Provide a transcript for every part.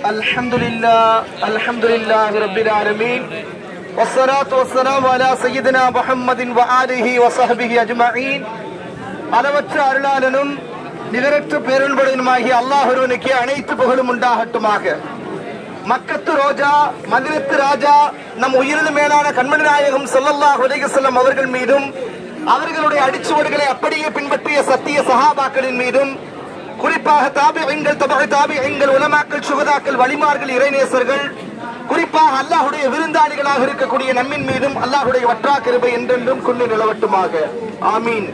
الحمد لله الحمد لله رب العالمين والصلاة والسلام على سيدنا محمد وآله وصحبه أجمعين அளவற்ற அருளாளனும் நிகரற்ற பேரன்படனுமாகிய அல்லாஹ் ஒருவனுக்கு அனைத்து புகழும் உண்டாகட்டுமாக மக்கத்து ரோஜா மதினத்து ராஜா நம் உயிரிலும் மேலான கண்மணி நாயகம் ஸல்லல்லாஹு அலைஹி வஸல்லம் அவர்கள் மீதும் அவர்களுடைய அடிச்சுவடுகளை அப்படியே பின்பற்றிய சத்திய சஹாபாக்களின் மீதும் குறிப்பாக தாபிகள் தபக தாபிகள் உலமாக்கள் சுகதாக்கள் வலிமார்கள் இறைநேசர்கள் குறிப்பாக அல்லாஹுடைய விருந்தாளிகளாக இருக்கக்கூடிய நம்மின் மீதும் அல்லாஹுடைய வற்றா கிருபை என்றென்றும் கொண்டு நிலவட்டுமாக ஆமீன்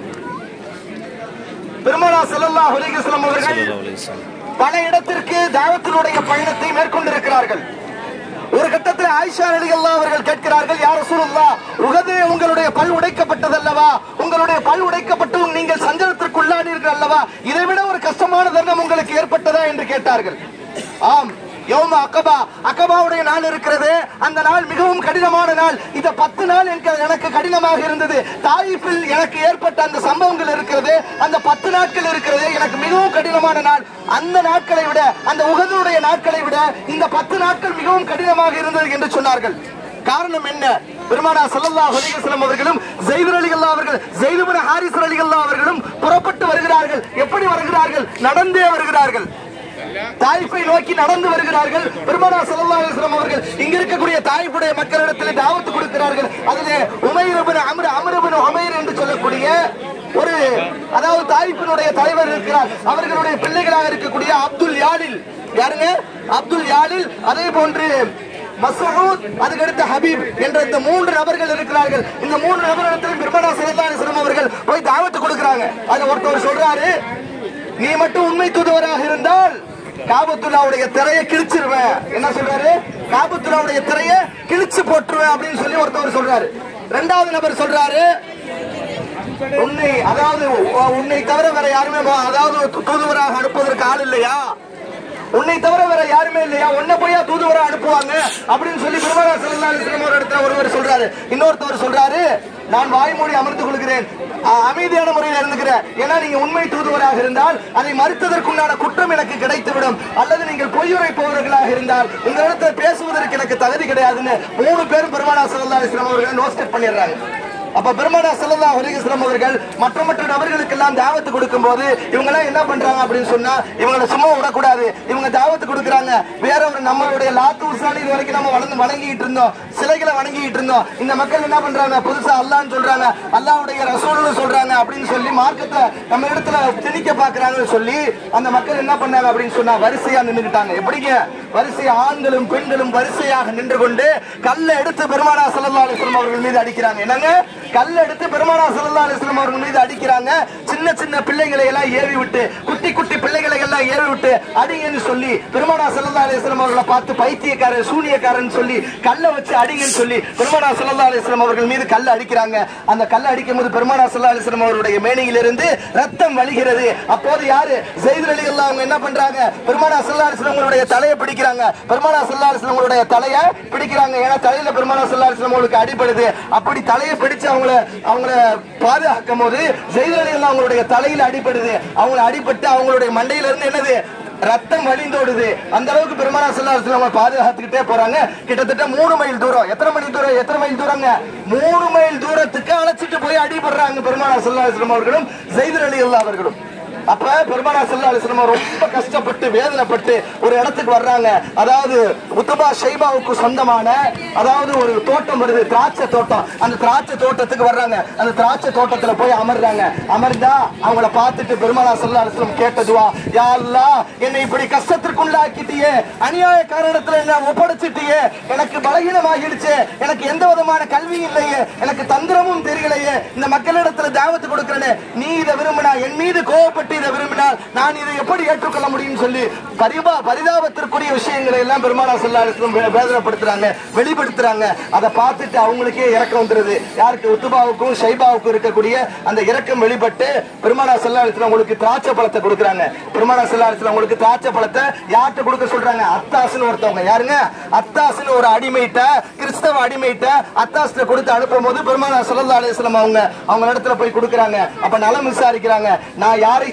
பெருமானா ஸல்லல்லாஹு அலைஹி வஸல்லம் அவர்கள் பல இடத்திற்கு தாவத்தினுடைய பயணத்தை மேற்கொண்டிருக்கிறார்கள் ஒரு கட்டத்தில் ஆயிஷா ரலியல்லாஹு அவர்கள் கேட்கிறார்கள் யார் ரசூலுல்லாஹ் உகதிலே உங்களுடைய பல் உடைக்கப்பட்டதல்லவா உங்களுடைய பல் உடைக்கப்பட்டு நீங்கள் சஞ்சலத்திற்குள்ளானீர்கள் அல்லவா இதை விட ஒரு கஷ்டமான தருணம் உங்களுக்கு ஏற்பட்டதா என்று கேட்டார்கள் ஆம் யோம அக்கபா அக்கபாவுடைய நாள் இருக்கிறது அந்த நாள் மிகவும் கடினமான நாள் இந்த பத்து நாள் எனக்கு எனக்கு கடினமாக இருந்தது தாயிஃபில் எனக்கு ஏற்பட்ட அந்த சம்பவங்கள் இருக்கிறது அந்த பத்து நாட்கள் இருக்கிறது எனக்கு மிகவும் கடினமான நாள் அந்த நாட்களை விட அந்த உகதுடைய நாட்களை விட இந்த பத்து நாட்கள் மிகவும் கடினமாக இருந்தது என்று சொன்னார்கள் காரணம் என்ன பெருமானா ஸல்லல்லாஹு அலைஹி வஸல்லம் அவர்களும் ஜெயித் அலிகல்லா அவர்கள் ஜெயித் இப்னு ஹாரிஸ் அலிகல்லா அவர்களும் புறப்பட்டு வருகிறார்கள் எப்படி வருகிறார்கள் நடந்தே வருகிறார்கள் தாய்ப்பை நோக்கி நடந்து வருகிறார்கள் பெருமானா ஸல்லல்லாஹு அலைஹி வஸல்லம் அவர்கள் இங்க இருக்கக்கூடிய தாய்ப்புடைய மக்களிடத்தில் தாவத்து கொடுக்கிறார்கள் அதிலே உமைர் இப்னு அம்ர் அம்ர் இப்னு உமைர் என்று சொல்லக்கூடிய ஒரு அதாவது தாய்ப்பினுடைய தலைவர் இருக்கிறார் அவர்களுடைய பிள்ளைகளாக இருக்கக்கூடிய அப்துல் யாலில் யாருங்க அப்துல் யாலில் அதே போன்று மசூத் அதுக்கடுத்து ஹபீப் என்ற இந்த மூன்று நபர்கள் இருக்கிறார்கள் இந்த மூன்று நபர்களிடத்தில் பெருமானா ஸல்லல்லாஹு அலைஹி வஸல்லம் அவர்கள் போய் தாவத்து கொடுக்கிறாங்க அதுல ஒருத்தவர் சொல்றாரு நீ மட்டும் உண்மை தூதுவராக இருந்தால் காபத்துல்லாவுடைய திரையை கிழிச்சிருவேன் என்ன சொல்றாரு காபத்துல்லாவுடைய திரையை கிழிச்சு போட்டுருவேன் அப்படின்னு சொல்லி ஒருத்தவர் சொல்றாரு ரெண்டாவது நபர் சொல்றாரு உன்னை அதாவது உன்னை தவிர வேற யாருமே வா- அதாவது தூதுவராக அனுப்புவதற்கு ஆள் இல்லையா உன்னை தவிர வேற யாருமே இல்லையா உன்னை போயா தூதுவரா அனுப்புவாங்க அப்படின்னு சொல்லி பெருமாள் ஸல்லல்லாஹு அலைஹி வஸல்லம் ஒரு இடத்துல ஒருவர் சொல்றாரு இன்னொருத்தவர் சொல்றாரு நான் வாய்மொழி அமர்ந்து கொள்கிறேன் அ- அமைதியான முறையில் இருந்துக்கிறேன் ஏன்னா நீங்க உண்மை தூதுவராக இருந்தால் அதை மறுத்ததற்குண்டான குற்றம் எனக்கு கிடைத்துவிடும் அல்லது நீங்கள் பொய்யுரை போவர்களாக இருந்தால் உங்களிடத்தில் பேசுவதற்கு எனக்கு தகுதி கிடையாதுன்னு மூணு பேரும் பெருமானா ஸல்லல்லாஹு அலைஹி வஸல்லம் அவர்கள் நோஸ்டட் பண்ணிடுறாங்க அப்ப பெருமானா ஸல்லல்லாஹு அலைஹி வஸல்லம் அவர்கள் மற்ற மற்ற நபர்களுக்கெல்லாம் தாவத்து கொடுக்கும்போது இவங்க எல்லாம் என்ன பண்றாங்க அப்படின்னு சொன்னா இவங்களை சும்மா விடக்கூடாது இவங்க தாவத்து கொடுக்குறாங்க வேற ஒரு நம்மளுடைய லாத்து உசாலி இது வரைக்கும் நம்ம வளர்ந்து வணங்கிட்டு இருந்தோம் சிலைகளை வணங்கிட்டு இருந்தோம் இந்த மக்கள் என்ன பண்றாங்க புதுசா அல்லாஹ்னு சொல்றாங்க அல்லாஹ்வுடைய ரசூல்னு சொல்றாங்க அப்படின்னு சொல்லி மார்க்கத்தை நம்ம இடத்துல திணிக்க பாக்குறாங்கன்னு சொல்லி அந்த மக்கள் என்ன பண்ணாங்க அப்படின்னு சொன்னா வரிசையா நின்னுக்கிட்டாங்க எப்படிங்க வரிசை ஆண்களும் பெண்களும் வரிசையாக நின்று கொண்டு கல்லை எடுத்து பெருமானா ஸல்லல்லாஹு அலைஹி வஸல்லம் அவர்கள் மீது அடிக்கிறாங்க என்னங்க கல்லை எடுத்து பெருமானா ஸல்லல்லாஹு அலைஹி வஸல்லம் அவர்கள் மீது அடிக்கிறாங்க சின்ன சின்ன பிள்ளைகளை எல்லாம் ஏவி விட்டு குட்டி குட்டி பிள்ளைகளை எல்லாம் ஏவி விட்டு அடிங்கன்னு சொல்லி பெருமானா ஸல்லல்லாஹு அலைஹி வஸல்லம் அவர்களை பார்த்து பைத்தியக்காரன் சூனியக்காரன் சொல்லி கல்லை வச்சு அடிங்கன்னு சொல்லி பெருமானா ஸல்லல்லாஹு அலைஹி வஸல்லம் அவர்கள் மீது கல்லை அடிக்கிறாங்க அந்த கல்லை அடிக்கும் போது பெருமானா ஸல்லல்லாஹு அலைஹி வஸல்லம் அவருடைய மேனியிலிருந்து ரத்தம் வழிகிறது அப்போது யாரு ஜெயித் அலிகல்லா அவங்க என்ன பண்றாங்க பெருமானா ஸல்லல்லாஹு அலைஹி வஸல்லம் அவங்களுடைய தலையை பிடிக்கிறாங்க பெருமானா ஸல்லல்லாஹு அலைஹி வஸல்லம் அவங்களுடைய தலையை பிடிக்கிறாங்க ஏன்னா தலையில பெருமானா ஸல்லல்லாஹு அலைஹி வஸல்லம் அவங்களுக்கு அடிபடுது அப்படி தலையை பிடிச்சு அவங்கள அவங்கள பாதுகாக்கும் போது ஜெயித் அலிகல்லா அவங்களுடைய தலையில அடிபடுது அவங்கள அடிபட்டு அவங்களுடைய மண்டையில இருந்து என்னது ரத்தம் வழிந்தோடுது அந்த அளவுக்கு பெருமானா ஸல்லல்லாஹு அலைஹி வஸல்லம் பாதுகாத்துக்கிட்டே போறாங்க கிட்டத்தட்ட மூணு மைல் தூரம் எத்தனை மைல் தூரம் எத்தனை மைல் தூரங்க மூணு மைல் தூரத்துக்கு அழைச்சிட்டு போய் அடிபடுறாங்க பெருமானா ஸல்லல்லாஹு அலைஹி வஸல்லம் அவர்களும் ஜெயித் அலிகல்லா அவர்களும் அப்ப பெருமானா ஸல்லல்லாஹு அலைஹி வஸல்லம் ரொம்ப கஷ்டப்பட்டு வேதனைப்பட்டு ஒரு இடத்துக்கு வர்றாங்க அதாவது உத்தபா ஷைபாவுக்கு சொந்தமான அதாவது ஒரு தோட்டம் வருது திராட்சை தோட்டம் அந்த திராட்சை தோட்டத்துக்கு வர்றாங்க அந்த திராட்சை தோட்டத்துல போய் அமர்றாங்க அமர்ந்தா அவங்கள பார்த்துட்டு பெருமானா ஸல்லல்லாஹு அலைஹி வஸல்லம் கேட்டதுவா யா அல்லாஹ் என்னை இப்படி கஷ்டத்திற்குள்ளாக்கிட்டியே அநியாய காரணத்துல என்ன ஒப்படைச்சிட்டியே எனக்கு பலகீனமாகிடுச்சு எனக்கு எந்த விதமான கல்வி இல்லையே எனக்கு தந்திரமும் தெரியலையே இந்த மக்களிடத்துல தாவத்து கொடுக்கிறேனே நீ இதை விரும்பினா என் மீது கோவப்பட்டு இதை விரும்பினால் நான் இதை எப்படி ஏற்றுக்கொள்ள முடியும்னு சொல்லி பரிபா பரிதாபத்திற்குரிய விஷயங்களை எல்லாம் பெருமானா சொல்லாலும் வேதனைப்படுத்துறாங்க வெளிப்படுத்துறாங்க அதை பார்த்துட்டு அவங்களுக்கே இறக்கம் வந்துருது யாருக்கு உத்துபாவுக்கும் ஷைபாவுக்கும் இருக்கக்கூடிய அந்த இறக்கம் வெளிப்பட்டு பெருமானா சொல்லாலத்துல உங்களுக்கு திராட்சை பழத்தை கொடுக்குறாங்க பெருமானா சொல்லாலத்துல உங்களுக்கு திராட்சை பழத்தை யார்கிட்ட கொடுக்க சொல்றாங்க அத்தாசுன்னு ஒருத்தவங்க யாருங்க அத்தாசுன்னு ஒரு அடிமைட்ட கிறிஸ்தவ அடிமைட்ட அத்தாசுல கொடுத்து அனுப்பும் போது பெருமானா சல்லா அலிஸ்லாம் அவங்க அவங்க இடத்துல போய் கொடுக்குறாங்க அப்ப நலம் விசாரிக்கிறாங்க நான் யாரை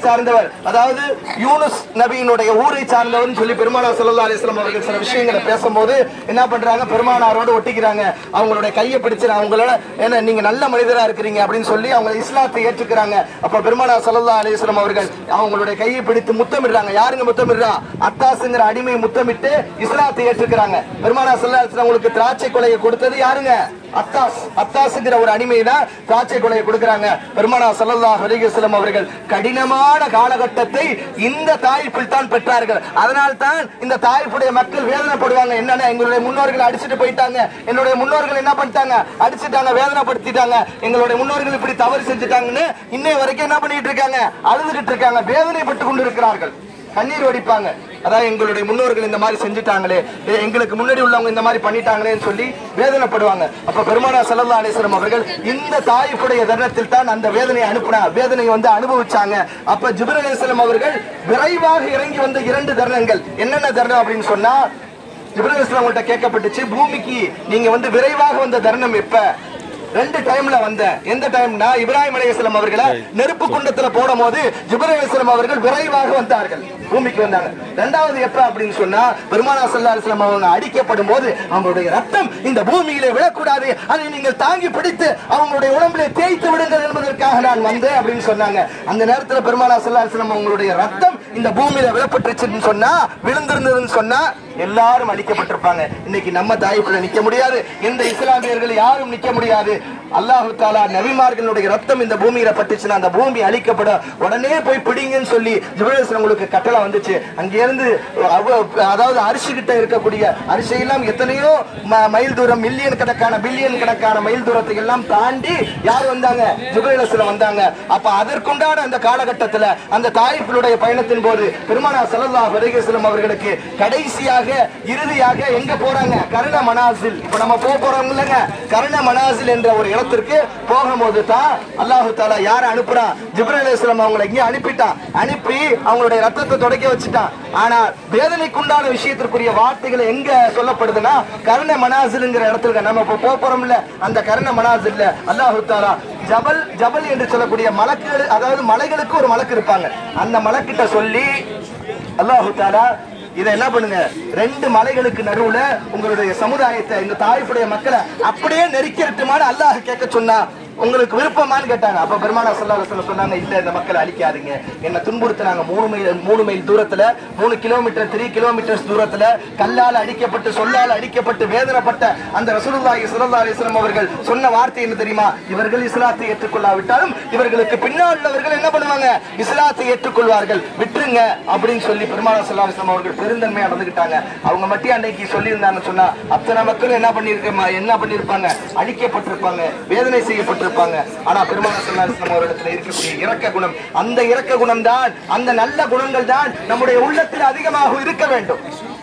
சார்ந்தவர் அதாவது யூனுஸ் நபியினுடைய ஊரை சார்ந்தவர் சொல்லி பெருமானார் ஸல்லல்லாஹு அலைஹி வஸல்லம் அவர்கள் சில விஷயங்களை பேசும்போது என்ன பண்றாங்க பெருமானாரோட ஒட்டிக்கிறாங்க அவங்களுடைய கையை பிடிச்சு அவங்களோட என்ன நீங்க நல்ல மனிதரா இருக்கிறீங்க அப்படின்னு சொல்லி அவங்க இஸ்லாத்தை ஏற்றுக்கிறாங்க அப்ப பெருமானார் ஸல்லல்லாஹு அலைஹி வஸல்லம் அவர்கள் அவங்களுடைய கையை பிடித்து முத்தமிடுறாங்க யாருங்க முத்தமிடுறா அத்தாசுங்கிற அடிமை முத்தமிட்டு இஸ்லாத்தை ஏற்றுக்கிறாங்க பெருமானார் ஸல்லல்லாஹு அலைஹி வஸல்லம் அவங்களுக்கு திராட்சை கொலையை கொடுத்தது யாருங்க அத்தாஸ் அத்தாசுங்கிற ஒரு அடிமையில திராட்சை கொலையை கொடுக்கறாங்க பெருமானா ஸல்லல்லாஹு அலைஹி வஸல்லம் அவர்கள் கடினமான காலகட்டத்தை இந்த தாய்ப்பில் தான் பெற்றார்கள் அதனால் தான் இந்த தாய்ப்புடைய மக்கள் வேதனைப்படுவாங்க என்னன்னா எங்களுடைய முன்னோர்கள் அடிச்சிட்டு போயிட்டாங்க என்னுடைய முன்னோர்கள் என்ன பண்ணிட்டாங்க அடிச்சிட்டாங்க வேதனைப்படுத்திட்டாங்க எங்களுடைய முன்னோர்கள் இப்படி தவறு செஞ்சுட்டாங்கன்னு இன்னை வரைக்கும் என்ன பண்ணிட்டு இருக்காங்க அழுதுகிட்டு இருக்காங்க வேதனைப்பட்டு கொண்டு இருக்கிறார்கள் கண்ணீர் வடிப்பாங்க அதான் எங்களுடைய முன்னோர்கள் இந்த மாதிரி செஞ்சுட்டாங்களே எ- எங்களுக்கு முன்னாடி உள்ளவங்க இந்த மாதிரி பண்ணிட்டாங்களேன்னு சொல்லி வேதனைப்படுவாங்க அப்ப பெருமானா ஸல்லல்லாஹு அலைஹி வஸல்லம் அவர்கள் இந்த தாய்ப்புடைய தருணத்தில் தான் அந்த வேதனையை அனுப்புனா வேதனையை வந்து அனுபவிச்சாங்க அப்ப ஜிப்ரீல் அலைஹிஸ்ஸலாம் அவர்கள் விரைவாக இறங்கி வந்த இரண்டு தருணங்கள் என்னென்ன தருணம் அப்படின்னு சொன்னா ஜிப்ரீல் அலைஹிஸ்ஸலாம் அவங்கள்ட்ட கேட்கப்பட்டுச்சு பூமிக்கு நீங்க வந்து விரைவாக வந்த தருணம் எப்ப ரெண்டு டைம்ல வந்தேன் எந்த டைம்னா இப்ராஹிம் அலைஹிஸ்ஸலாம் அவர்களை நெருப்பு குண்டத்துல போடும் போது ஜிப்ரீல் அலைஹிஸ்ஸலாம் அவர்கள் விரைவாக வந்தார்கள் பூமிக்கு வந்தாங்க ரெண்டாவது எப்ப அப்படின்னு சொன்னா பெருமானா ஸல்லல்லாஹு அலைஹி வஸல்லம் அவங்க அடிக்கப்படும் போது அவங்களுடைய ரத்தம் இந்த பூமியிலே விழக்கூடாது அதை நீங்கள் தாங்கி பிடித்து அவங்களுடைய உடம்பிலே தேய்த்து விடுங்கள் என்பதற்காக நான் வந்தேன் அப்படின்னு சொன்னாங்க அந்த நேரத்துல பெருமானா ஸல்லல்லாஹு அலைஹி வஸல்லம் அவங்களுடைய ரத்தம் இந்த பூமியில விழப்பட்டுச்சுன்னு சொன்னா விழுந்திருந்ததுன்னு சொன்னா எல்லாரும் அழிக்கப்பட்டிருப்பாங்க இன்னைக்கு நம்ம தாய்ப்புல நிக்க முடியாது எந்த இஸ்லாமியர்கள் யாரும் நிக்க முடியாது அல்லாஹு தாலா நபிமார்களுடைய ரத்தம் இந்த பூமியில பட்டுச்சுன்னா அந்த பூமி அழிக்கப்படும் உடனே போய் பிடிங்கன்னு சொல்லி ஜிபரேசன் உங்களுக்கு கட்டளை வந்துச்சு அங்க இருந்து அவ- அதாவது அரிசி கிட்ட இருக்கக்கூடிய அரிசி எல்லாம் எத்தனையோ ம- மைல் தூரம் மில்லியன் கணக்கான பில்லியன் கணக்கான மைல் தூரத்தை எல்லாம் தாண்டி யார் வந்தாங்க ஜிபரேலஸ்ல வந்தாங்க அப்ப அதற்குண்டான அந்த காலகட்டத்துல அந்த தாய்ப்பினுடைய பயணத்தின் போது பெருமானா ஸல்லல்லாஹு அலைஹி வஸல்லம் அவர்களுக்கு கடைசியாக இறுதியாக எங்க போறாங்க கருண மனாசில் இப்ப நம்ம போக போறோம் இல்லைங்க கருண மனாசில் என்ற ஒரு இடத்திற்கு போகும்போது தான் அல்லாஹு தாலா யார அனுப்புறான் ஜிப்ரீல் அலைஹிஸ்ஸலாம் அவங்களை இங்கே அனுப்பிட்டான் அனுப்பி அவங்களுடைய ரத்தத்தை தொடக்க வச்சுட்டான் ஆனா வேதனைக்குண்டான விஷயத்திற்குரிய வார்த்தைகள் எங்க சொல்லப்படுதுன்னா கருண மனாசில்ங்கிற இடத்துல நம்ம இப்ப போக போறோம்ல அந்த கருண மனாசில்ல அல்லாஹு தாலா ஜபல் ஜபல் என்று சொல்லக்கூடிய மலக்குகள் அதாவது மலைகளுக்கு ஒரு மலக்கு இருப்பாங்க அந்த மலக்கிட்ட சொல்லி அல்லாஹு தாலா இதை என்ன பண்ணுங்க ரெண்டு மலைகளுக்கு நடுவுல உங்களுடைய சமுதாயத்தை இந்த தாய்ப்புடைய மக்களை அப்படியே நெருக்கிட்டுமான்னு அல்லாஹ் கேட்க சொன்னா உங்களுக்கு விருப்பமான்னு கேட்டாங்க அப்ப பெருமானா ஸல்லல்லாஹு அலைஹி வஸல்லம் சொன்னாங்க இல்ல இந்த மக்களை அழிக்காதீங்க என்ன துன்புறுத்தினாங்க மூணு மைல் மூணு மைல் தூரத்துல மூணு கிலோமீட்டர் த்ரீ கிலோமீட்டர்ஸ் தூரத்துல கல்லால் அடிக்கப்பட்டு சொல்லால் அடிக்கப்பட்டு வேதனைப்பட்ட அந்த ரசூலுல்லாஹி ஸல்லல்லாஹு அலைஹி வஸல்லம் அவர்கள் சொன்ன வார்த்தை என்ன தெரியுமா இவர்கள் இஸ்லாத்தை ஏற்றுக்கொள்ளாவிட்டாலும் இவர்களுக்கு பின்னால் உள்ளவர்கள் என்ன பண்ணுவாங்க இஸ்லாத்தை ஏற்றுக்கொள்வார்கள் விட்டுருங்க அப்படின்னு சொல்லி பெருமானா ஸல்லல்லாஹு அலைஹி வஸல்லம் அவர்கள் பெருந்தன்மையா நடந்துக்கிட்டாங்க அவங்க மட்டும் அன்னைக்கு சொல்லியிருந்தாங்கன்னு சொன்னா அத்தனை மக்கள் என்ன பண்ணிருக்க என்ன பண்ணிருப்பாங்க அழிக்கப்பட்டிருப்பாங்க வேதனை செய்யப்பட்டிருப்பாங்க ஆனா பெருமானா ஸல்லல்லாஹு அலைஹி வஸல்லம் அவர்களிடத்தில் இருக்கக்கூடிய இரக்க குணம் அந்த இரக்க குணம் தான் அந்த நல்ல குணங்கள் தான் நம்முடைய உள்ளத்தில் அதிகமாக இருக்க வேண்டும்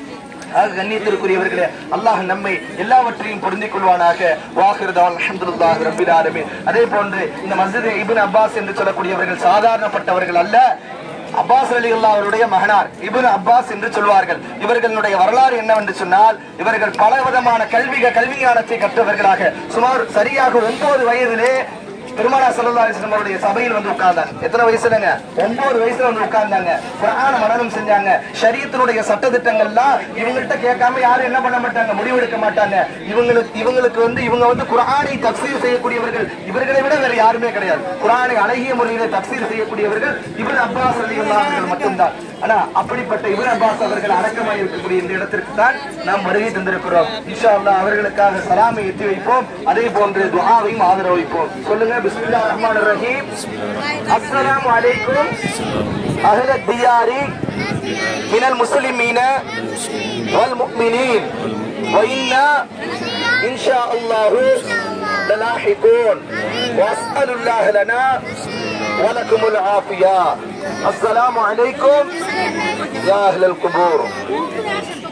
ஆக கண்ணியத்திற்குரியவர்களே அல்லாஹ் நம்மை எல்லாவற்றையும் பொருந்திக் கொள்வானாக வாகிருதான் அல்ஹம்துலில்லாஹி ரப்பில் ஆலமீன் அதே போன்று இந்த மஸ்ஜித் இப்னு அப்பாஸ் என்று சொல்லக்கூடியவர்கள் சாதாரணப்பட்டவர்கள் அல்ல அப்பாஸ் அலி அவருடைய மகனார் இப்னு அப்பாஸ் என்று சொல்வார்கள் இவர்களுடைய வரலாறு என்னவென்று சொன்னால் இவர்கள் பல விதமான கல்விக கல்வி ஞானத்தை கற்றவர்களாக சுமார் சரியாக ஒன்பது வயதிலே பெருமானா ஸல்லல்லாஹு அலைஹி வஸல்லம் அவருடைய சபையில் வந்து உட்கார்ந்தாங்க எத்தனை வயசுலங்க ஒன்பது வயசுல வந்து உட்கார்ந்தாங்க குர்ஆன மனனம் செஞ்சாங்க ஷரியத்தினுடைய சட்டதிட்டங்கள்லாம் இவங்கள்ட்ட கேட்காம யாரும் என்ன பண்ண மாட்டாங்க முடிவெடுக்க மாட்டாங்க இவங்களுக்கு இவங்களுக்கு வந்து இவங்க வந்து குர்ஆனை தஃசீர் செய்யக்கூடியவர்கள் இவர்களை விட வேற யாருமே கிடையாது குர்ஆனை அழகிய முறையில தஃசீர் செய்யக்கூடியவர்கள் இப்னு அப்பாஸ் ரலியல்லாஹு அவர்கள் மட்டும்தான் ஆனா அப்படிப்பட்ட இப்னு அப்பாஸ் அவர்கள் அடக்கமாக இருக்கக்கூடிய இந்த இடத்திற்கு தான் நாம் வருகை தந்திருக்கிறோம் இன்ஷா அல்லாஹ் அவர்களுக்காக சலாமை எத்தி வைப்போம் அதே போன்று துஆவையும் ஆதரவைப்போம் சொல்லுங்க பிஸ்மில்லாஹிர் ரஹ்மானிர் ரஹீம் அஸ்ஸலாமு அலைக்கும் அஹ்ல தியாரி மினல் முஸ்லிமீன வல் முஃமினீன் وإنا إن شاء الله للاحقون وأسأل الله لنا ولكم العافية السلام عليكم يا أهل القبور